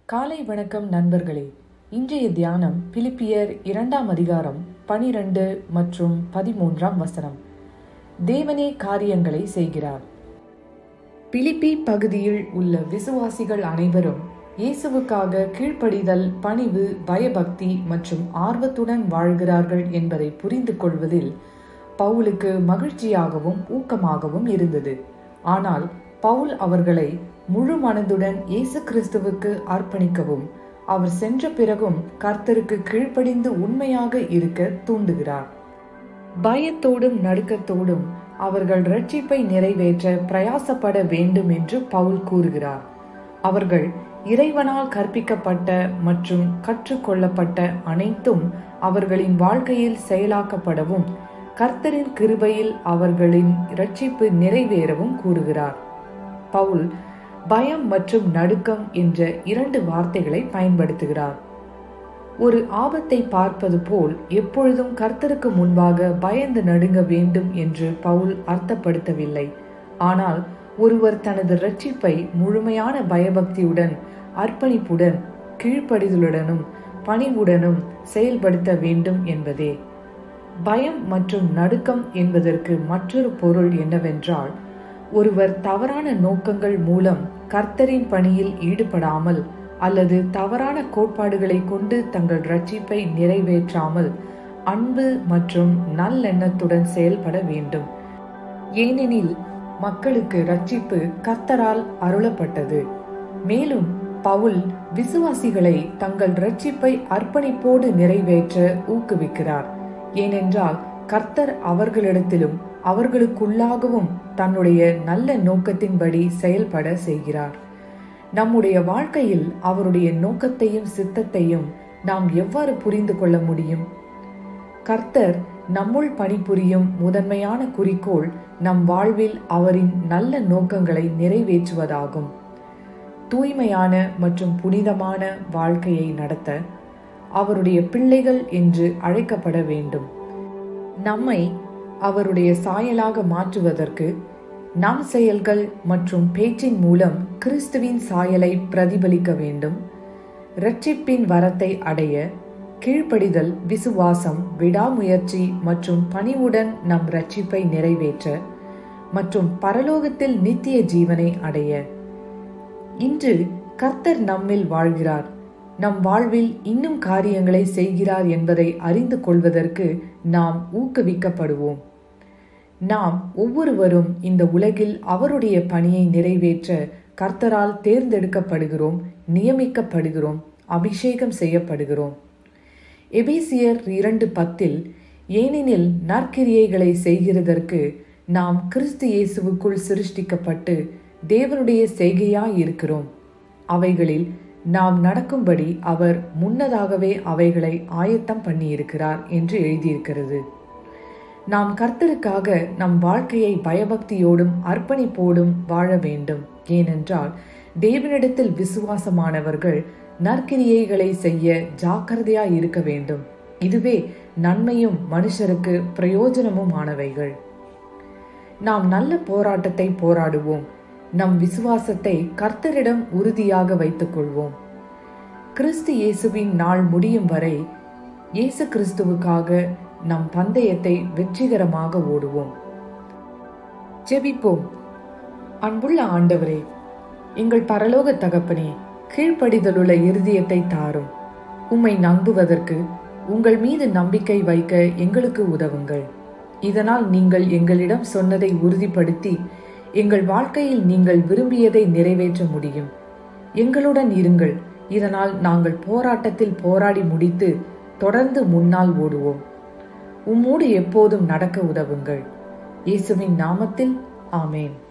காலை வணக்கம் நண்பர்களே இன்றைய தியானம் பிலிப்பியர் இரண்டாம் அதிகாரம் பனிரெண்டு மற்றும் பதிமூன்றாம் வசனம் தேவனே காரியங்களை செய்கிறார் பிலிப்பி பகுதியில் உள்ள விசுவாசிகள் அனைவரும் இயேசுவுக்காக கீழ்ப்படிதல் பணிவு பயபக்தி மற்றும் ஆர்வத்துடன் வாழ்கிறார்கள் என்பதை புரிந்து கொள்வதில் பவுலுக்கு மகிழ்ச்சியாகவும் ஊக்கமாகவும் இருந்தது ஆனால் பவுல் அவர்களை முழு மனதுடன் இயேசு கிறிஸ்துவுக்கு அர்ப்பணிக்கவும் அவர் சென்ற பிறகும் கர்த்தருக்கு கீழ்ப்படிந்து உண்மையாக இருக்க தூண்டுகிறார் பயத்தோடும் நடுக்கத்தோடும் அவர்கள் ரட்சிப்பை நிறைவேற்ற பிரயாசப்பட வேண்டும் என்று பவுல் கூறுகிறார் அவர்கள் இறைவனால் கற்பிக்கப்பட்ட மற்றும் கற்றுக்கொள்ளப்பட்ட அனைத்தும் அவர்களின் வாழ்க்கையில் செயலாக்கப்படவும் கர்த்தரின் கிருபையில் அவர்களின் இரட்சிப்பு நிறைவேறவும் கூறுகிறார் பவுல் பயம் மற்றும் நடுக்கம் என்ற இரண்டு வார்த்தைகளை பயன்படுத்துகிறார் ஒரு ஆபத்தை பார்ப்பது போல் எப்பொழுதும் கர்த்தருக்கு முன்பாக பயந்து நடுங்க வேண்டும் என்று பவுல் அர்த்தப்படுத்தவில்லை ஆனால் ஒருவர் தனது ரட்சிப்பை முழுமையான பயபக்தியுடன் அர்ப்பணிப்புடன் கீழ்ப்படிதலுடனும் பணிவுடனும் செயல்படுத்த வேண்டும் என்பதே பயம் மற்றும் நடுக்கம் என்பதற்கு மற்றொரு பொருள் என்னவென்றால் ஒருவர் தவறான நோக்கங்கள் மூலம் கர்த்தரின் பணியில் ஈடுபடாமல் அல்லது தவறான கோட்பாடுகளை கொண்டு தங்கள் ரட்சிப்பை நிறைவேற்றாமல் அன்பு மற்றும் நல்லெண்ணத்துடன் செயல்பட வேண்டும் ஏனெனில் மக்களுக்கு ரட்சிப்பு கர்த்தரால் அருளப்பட்டது மேலும் பவுல் விசுவாசிகளை தங்கள் ரட்சிப்பை அர்ப்பணிப்போடு நிறைவேற்ற ஊக்குவிக்கிறார் ஏனென்றால் கர்த்தர் அவர்களிடத்திலும் அவர்களுக்குள்ளாகவும் தன்னுடைய நல்ல நோக்கத்தின்படி செயல்பட செய்கிறார் நம்முடைய வாழ்க்கையில் அவருடைய நோக்கத்தையும் சித்தத்தையும் நாம் எவ்வாறு புரிந்து கொள்ள முடியும் கர்த்தர் நம்முள் பணிபுரியும் முதன்மையான குறிக்கோள் நம் வாழ்வில் அவரின் நல்ல நோக்கங்களை நிறைவேற்றுவதாகும் தூய்மையான மற்றும் புனிதமான வாழ்க்கையை நடத்த அவருடைய பிள்ளைகள் என்று அழைக்கப்பட வேண்டும் நம்மை அவருடைய சாயலாக மாற்றுவதற்கு நம் செயல்கள் மற்றும் பேச்சின் மூலம் கிறிஸ்துவின் சாயலை பிரதிபலிக்க வேண்டும் இரட்சிப்பின் வரத்தை அடைய கீழ்ப்படிதல் விசுவாசம் விடாமுயற்சி மற்றும் பணிவுடன் நம் ரட்சிப்பை நிறைவேற்ற மற்றும் பரலோகத்தில் நித்திய ஜீவனை அடைய இன்று கர்த்தர் நம்மில் வாழ்கிறார் நம் வாழ்வில் இன்னும் காரியங்களை செய்கிறார் என்பதை அறிந்து கொள்வதற்கு நாம் ஊக்குவிக்கப்படுவோம் நாம் ஒவ்வொருவரும் இந்த உலகில் அவருடைய பணியை நிறைவேற்ற கர்த்தரால் தேர்ந்தெடுக்கப்படுகிறோம் நியமிக்கப்படுகிறோம் அபிஷேகம் செய்யப்படுகிறோம் எபேசியர் இரண்டு பத்தில் ஏனெனில் நற்கிரியைகளை செய்கிறதற்கு நாம் கிறிஸ்து இயேசுவுக்குள் சிருஷ்டிக்கப்பட்டு தேவனுடைய செய்கையாய் இருக்கிறோம் அவைகளில் நாம் நடக்கும்படி அவர் முன்னதாகவே அவைகளை ஆயத்தம் பண்ணியிருக்கிறார் என்று எழுதியிருக்கிறது நாம் கர்த்தருக்காக நம் வாழ்க்கையை பயபக்தியோடும் அர்ப்பணிப்போடும் வாழ வேண்டும் ஏனென்றால் தேவனிடத்தில் விசுவாசமானவர்கள் நற்கிரியைகளை செய்ய ஜாக்கிரதையாய் இருக்க வேண்டும் இதுவே நன்மையும் மனுஷருக்கு பிரயோஜனமும் ஆனவைகள் நாம் நல்ல போராட்டத்தை போராடுவோம் நம் விசுவாசத்தை கர்த்தரிடம் உறுதியாக வைத்துக் கொள்வோம் கிறிஸ்து இயேசுவின் நாள் முடியும் வரை இயேசு கிறிஸ்துவுக்காக நம் பந்தயத்தை வெற்றிகரமாக ஓடுவோம் ஜெபிப்போம் அன்புள்ள ஆண்டவரே எங்கள் பரலோக தகப்பனே கீழ்ப்படிதலுள்ள இருதயத்தை தாரும் உம்மை நம்புவதற்கு உங்கள் மீது நம்பிக்கை வைக்க எங்களுக்கு உதவுங்கள் இதனால் நீங்கள் எங்களிடம் சொன்னதை உறுதிப்படுத்தி எங்கள் வாழ்க்கையில் நீங்கள் விரும்பியதை நிறைவேற்ற முடியும் எங்களுடன் இருங்கள் இதனால் நாங்கள் போராட்டத்தில் போராடி முடித்து தொடர்ந்து முன்னால் ஓடுவோம் உம்மோடு எப்போதும் நடக்க உதவுங்கள் இயேசுவின் நாமத்தில் ஆமேன்